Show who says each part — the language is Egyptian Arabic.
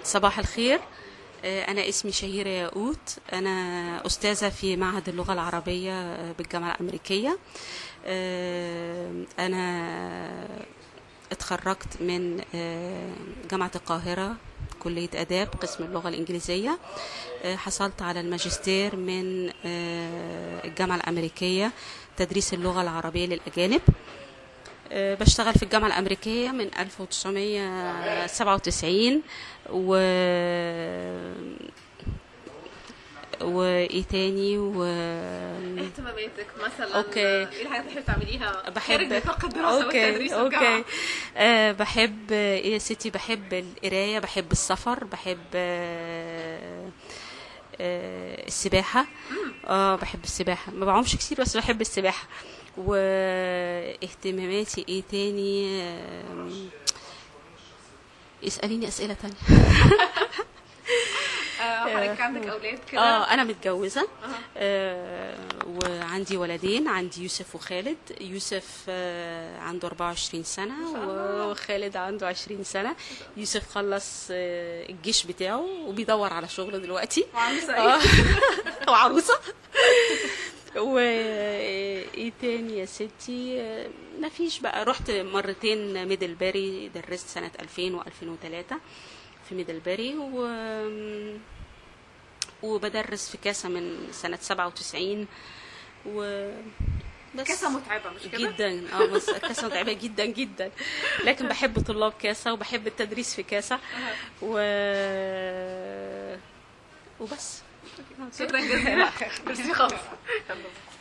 Speaker 1: صباح الخير آه، أنا اسمي شهيرة ياقوت أنا أستاذة في معهد اللغة العربية آه، بالجامعة الأمريكية آه، أنا اتخرجت من آه، جامعة القاهرة كلية آداب قسم اللغة الإنجليزية آه، حصلت على الماجستير من آه، الجامعة الأمريكية تدريس اللغة العربية للأجانب آه، بشتغل في الجامعة الأمريكية من 1997 و وايه تاني و
Speaker 2: اهتماماتك مثلا
Speaker 1: أوكي.
Speaker 2: ايه الحاجات اللي بتحبي تعمليها
Speaker 1: بحب
Speaker 2: خارج نطاق الدراسه
Speaker 1: اوكي
Speaker 2: والتدريس
Speaker 1: اوكي
Speaker 2: والجامعة؟
Speaker 1: آه بحب ايه يا ستي بحب القرايه بحب السفر بحب آه آه السباحه اه بحب السباحه ما بعومش كتير بس بحب السباحه واهتماماتي ايه تاني آم، اساليني اسئله تانية
Speaker 2: آه، حضرتك عندك اولاد كده
Speaker 1: اه انا متجوزه
Speaker 2: أها.
Speaker 1: آه وعندي ولدين عندي يوسف وخالد يوسف آه عنده 24 سنه
Speaker 2: شاء الله.
Speaker 1: وخالد عنده 20 سنه يوسف خلص آه الجيش بتاعه وبيدور على شغل دلوقتي
Speaker 2: وعروسه
Speaker 1: آه.
Speaker 2: ايه
Speaker 1: وعروسه وايه تاني يا ستي آه، مفيش بقى رحت مرتين ميدل باري درست سنه 2000 و2003 في ميدل باري و وبدرس في كاسة من سنة 97 و بس
Speaker 2: كاسه متعبه مش كده
Speaker 1: جدا اه بس كاسة متعبة جدا جدا لكن بحب طلاب كاسة وبحب التدريس في كاسة و وبس
Speaker 2: شكرا جزيلا ميرسي خالص